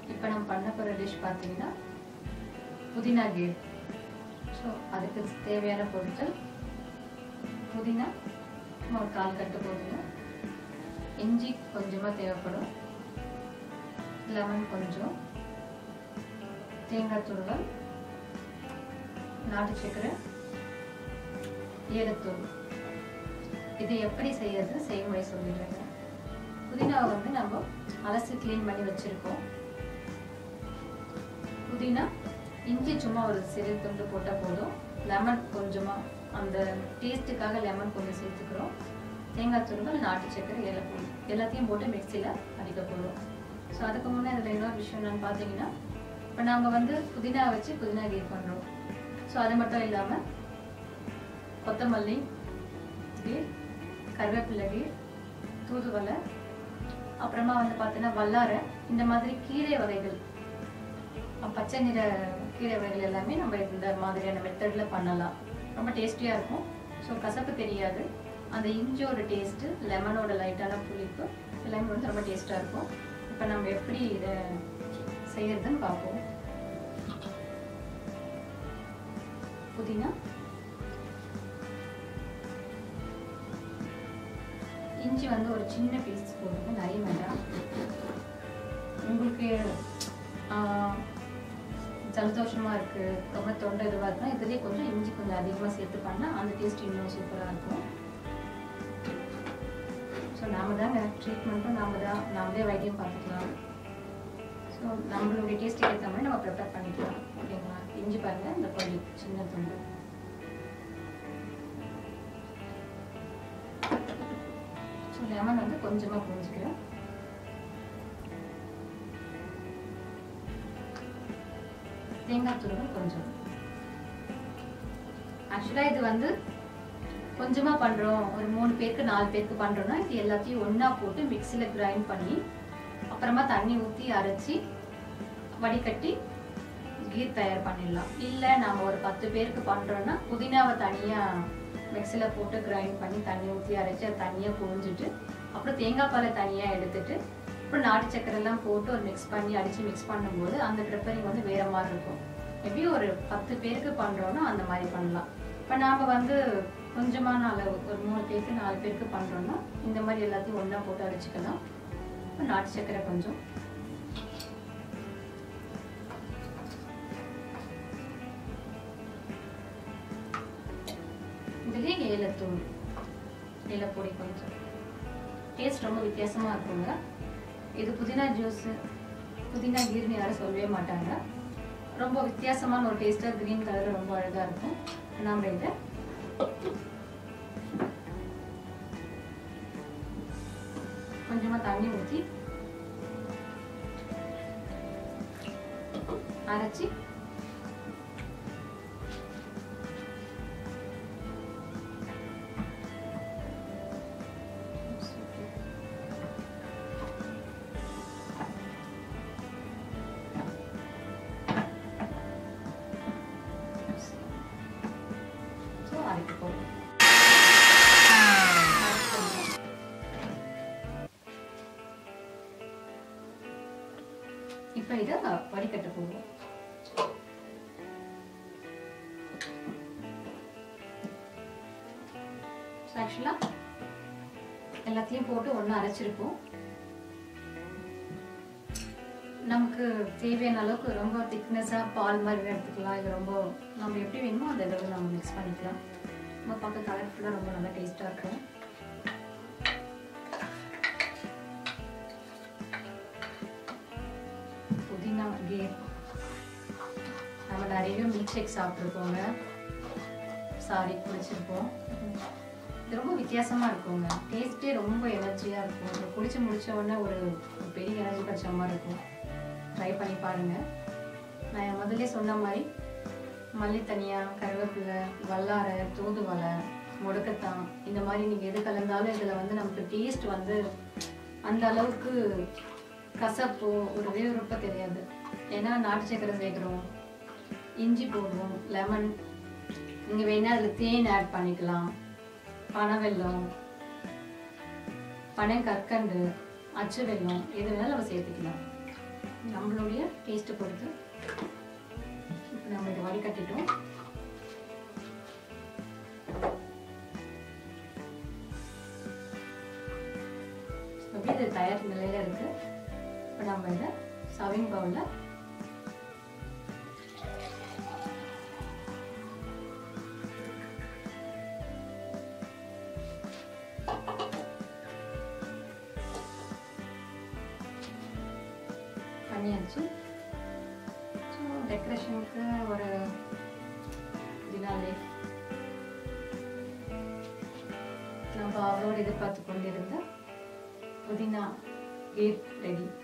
இப்போ நம்ம பண்ண போகிற டிஷ் பார்த்தீங்கன்னா புதினா கீர் ஸோ அதுக்கு தேவையான பொருட்கள் புதினா சும்மா ஒரு கால் கட்டு போதுங்க இஞ்சி கொஞ்சமாக தேவைப்படும் லெமன் கொஞ்சம் தேங்காய் துருவல் நாட்டு சக்கரை ஏலத்தூள் இது எப்படி செய்யறது செய்முறை சொல்லிடுறேங்க புதினாவை வந்து நம்ம அலசி க்ளீன் பண்ணி வச்சிருக்கோம் புதினா இஞ்சி சும்மா ஒரு சிறு துண்டு போட்டால் போதும் லெமன் கொஞ்சமாக அந்த டேஸ்ட்டுக்காக லெமன் கொஞ்சம் சேர்த்துக்கிறோம் தேங்காய் துருவல் நாட்டு சக்கரை ஏலப்பூடி எல்லாத்தையும் போட்டு மிக்சியில் அடிக்க போகிறோம் ஸோ அதுக்கு முன்னே இதில் இன்னொரு விஷயம் என்னன்னு பார்த்தீங்கன்னா இப்போ நம்ம வந்து புதினா வச்சு புதினா கீர் பண்ணுறோம் ஸோ அது மட்டும் இல்லாமல் கொத்தமல்லி கீர் கருவேப்பிலை கீர் தூதுவளை அப்புறமா வந்து பார்த்தீங்கன்னா வல்லாரை இந்த மாதிரி கீரை வகைகள் அஹ் பச்சை நிற கீரை வகைகள் எல்லாமே நம்ம இந்த மாதிரியான மெத்தடில் பண்ணலாம் ரொம்ப டேஸ்டியாக இருக்கும் ஸோ கசப்பு தெரியாது அந்த இஞ்சியோட டேஸ்ட்டு லெமனோட லைட்டான புளிப்பு எல்லாமே வந்து ரொம்ப டேஸ்ட்டாக இருக்கும் இப்போ நம்ம எப்படி இதை செய்யறதுன்னு பார்ப்போம் புதினா இஞ்சி வந்து ஒரு சின்ன பீஸ் போடுங்க நிறைய வேண்டாம் உங்களுக்கு ஆஹ், ஜலதோஷமா இருக்கு ரொம்ப தொண்டை இதுவாக இருக்குன்னா இதுலேயே கொஞ்சம் இஞ்சி கொஞ்சம் அதிகமாக சேர்த்து பண்ணால் அந்த டேஸ்ட் இன்னும் சூப்பராக இருக்கும் ஸோ நாம தாங்க ட்ரீட்மெண்ட்டும் நாம தான் நாமளே வைத்தியம் பார்த்துக்கலாம் ஸோ நம்மளுடைய டேஸ்ட்டுக்கு ஏற்ற மாதிரி நம்ம ப்ரிப்பேர் பண்ணிக்கலாம் ஓகேங்களா இஞ்சி பாருங்க இந்த கொஞ்சம் சின்ன துண்டு ஸோ லெமன் வந்து கொஞ்சமாக புரிஞ்சுக்கிறேன் தேங்காய் துருவல் கொஞ்சம் ஆக்சுவலாக இது வந்து கொஞ்சமாக பண்ணுறோம் ஒரு மூணு பேருக்கு நாலு பேருக்கு பண்ணுறோம்னா இது எல்லாத்தையும் ஒன்றா போட்டு மிக்சியில் கிரைண்ட் பண்ணி அப்புறமா தண்ணி ஊற்றி அரைச்சி வடிகட்டி கீர் தயார் பண்ணிடலாம் இல்லை நம்ம ஒரு பத்து பேருக்கு பண்ணுறோன்னா புதினாவை தனியாக மிக்சியில் போட்டு கிரைண்ட் பண்ணி தண்ணி ஊற்றி அரைச்சி அதை தனியாக புழிஞ்சிட்டு அப்புறம் தேங்காய் பாலை தனியாக எடுத்துட்டு அப்புறம் நாட்டு சக்கரை எல்லாம் போட்டு ஒரு மிக்ஸ் பண்ணி அடித்து மிக்ஸ் பண்ணும்போது அந்த ப்ரிப்பரிங் வந்து வேற மாதிரி இருக்கும் மேபி ஒரு பத்து பேருக்கு பண்ணுறோன்னா அந்த மாதிரி பண்ணலாம் இப்போ நாம் வந்து கொஞ்சமான அளவு ஒரு மூணு பேருக்கு நாலு பேருக்கு பண்ணுறோன்னா இந்த மாதிரி எல்லாத்தையும் ஒன்றா போட்டு அடிச்சுக்கலாம் இப்போ நாட்டு சக்கரை கொஞ்சம் இதுலேயே ஏலத்தூள் ஏலப்பொடி கொஞ்சம் டேஸ்ட் ரொம்ப வித்தியாசமா இருக்குங்க இது புதினா ஜூஸ் புதினா கீர்னு யாரும் சொல்லவே மாட்டாங்க ரொம்ப வித்தியாசமான ஒரு டேஸ்ட்டாக க்ரீன் கலர் ரொம்ப அழகாக இருக்கும் நம்ம இதை கொஞ்சமாக தண்ணி ஊற்றி அரைச்சி ஸோ அரைக்க போகிறோம் இப்போ இதை வடிகட்ட போடுவோம் ஆக்சுவலாக எல்லாத்தையும் போட்டு ஒன்றா அரைச்சிருப்போம் நமக்கு தேவையான அளவுக்கு ரொம்ப திக்னஸாக பால் மாதிரி எடுத்துக்கலாம் இது ரொம்ப நம்ம எப்படி வேணுமோ அந்த அளவு நம்ம மிக்ஸ் பண்ணிக்கலாம் நம்ம பார்க்க கலர்ஃபுல்லாக ரொம்ப நல்லா டேஸ்ட்டாக இருக்கும் புதினா கேர் நம்ம நிறைய மில்க் ஷேக் சாப்பிட்ருக்கோங்க சாரி குடிச்சிருப்போம் இது ரொம்ப வித்தியாசமாக இருக்குங்க டேஸ்ட்டே ரொம்ப எனர்ஜியாக இருக்கும் இது குடிச்சு முடிச்ச உடனே ஒரு ஒரு பெரிய எனர்ஜி கிடைச்ச மாதிரி இருக்கும் ட்ரை பண்ணி பாருங்க நான் முதல்ல சொன்ன மாதிரி மல்லி தனியா கருவேப்பிலை வல்லாரை தூதுவளை முடக்கத்தான் இந்த மாதிரி நீங்கள் எது கலந்தாலும் இதில் வந்து நமக்கு டேஸ்ட் வந்து அந்த அளவுக்கு கசப்போ ஒரு வேறுப்போ தெரியாது ஏன்னா நாட்டு சக்கரை சேர்க்குறோம் இஞ்சி போடுவோம் லெமன் நீங்கள் வேணால் அதில் தேன் ஆட் பண்ணிக்கலாம் பனவெல்லம் பனை கற்கண்டு அச்சு வெல்லம் எது வேணாலும் நம்ம சேர்த்துக்கலாம் நம்மளுடைய டேஸ்ட்டை பொறுத்து இப்போ நம்ம இதை வடிகட்டிட்டோம் அப்படியே இது தயார் நிலையில் இருக்கு இப்போ நம்ம இதை சர்விங் பவுலில் பண்ணியாச்சு ஸோ டெக்கரேஷனுக்கு ஒரு புதினா லீஃப் நம்ம அவரோட எதிர்பார்த்து கொண்டிருந்த புதினா லீஃப் ரெடி